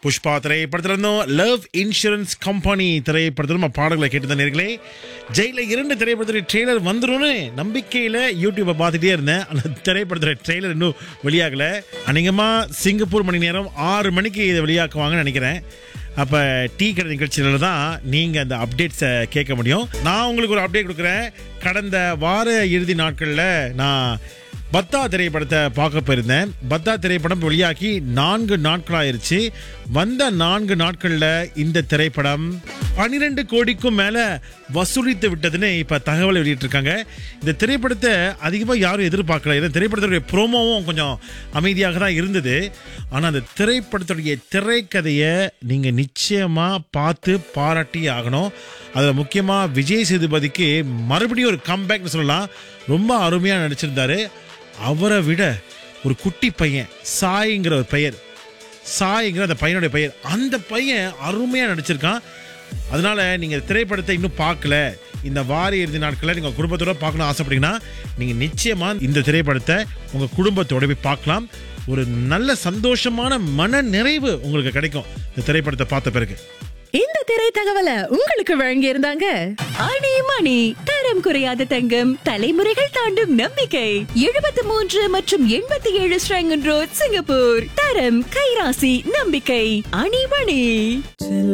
புஷ்பா திரைப்படத்துல இருந்தும் love insurance company திரைப்படத்திலும் நம்ம பாடல்களை கேட்டு தான் நேர்களே ஜெயில இரண்டு திரைப்படத்துடைய ட்ரெய்லர் வந்துரும்னு நம்பிக்கையில யூடியூப்பை பார்த்துட்டே இருந்தேன் அந்த திரைப்படத்துடைய ட்ரெய்லர் இன்னும் வெளியாகல அநேகமா சிங்கப்பூர் மணி நேரம் ஆறு மணிக்கு இதை வெளியாக்குவாங்கன்னு நினைக்கிறேன் அப்போ டீ கடை நிகழ்ச்சியில தான் நீங்கள் அந்த அப்டேட்ஸை கேட்க முடியும் நான் உங்களுக்கு ஒரு அப்டேட் கொடுக்குறேன் கடந்த வார இறுதி நாட்களில் நான் பத்தா திரைப்படத்தை பார்க்க போயிருந்தேன் பத்தா திரைப்படம் வெளியாகி நான்கு நாட்கள் ஆயிருச்சு வந்த நான்கு நாட்களில் இந்த திரைப்படம் பன்னிரெண்டு கோடிக்கும் மேலே வசூலித்து விட்டதுன்னு இப்போ தகவல் வெளியிட்டிருக்காங்க இந்த திரைப்படத்தை அதிகமாக யாரும் எதிர்பார்க்கல ஏன்னா திரைப்படத்துடைய ப்ரோமோவும் கொஞ்சம் அமைதியாக தான் இருந்தது ஆனால் அந்த திரைப்படத்துடைய திரைக்கதையை நீங்கள் நிச்சயமாக பார்த்து பாராட்டி ஆகணும் அதில் முக்கியமாக விஜய் சேதுபதிக்கு மறுபடியும் ஒரு கம்பேக்னு சொல்லலாம் ரொம்ப அருமையாக நடிச்சிருந்தாரு அவரை விட ஒரு குட்டி பையன் சாய்ங்கிற ஒரு பெயர் சாய்ங்கிற அந்த பையனுடைய பெயர் அந்த பையன் அருமையாக நடிச்சிருக்கான் அதனால நீங்கள் திரைப்படத்தை இன்னும் பார்க்கல இந்த வார இறுதி நாட்களில் நீங்கள் குடும்பத்தோட பார்க்கணும் ஆசைப்பட்டீங்கன்னா நீங்கள் நிச்சயமாக இந்த திரைப்படத்தை உங்கள் குடும்பத்தோட போய் பார்க்கலாம் ஒரு நல்ல சந்தோஷமான மன நிறைவு உங்களுக்கு கிடைக்கும் இந்த திரைப்படத்தை பார்த்த பிறகு இந்த திரை தகவலை உங்களுக்கு வழங்கி இருந்தாங்க அணி மணி தரம் குறையாத தங்கம் தலைமுறைகள் தாண்டும் நம்பிக்கை எழுபத்தி மூன்று மற்றும் எண்பத்தி ஏழு ஸ்ரங்கன் ரோட் சிங்கப்பூர் தரம் கைராசி நம்பிக்கை அணி மணி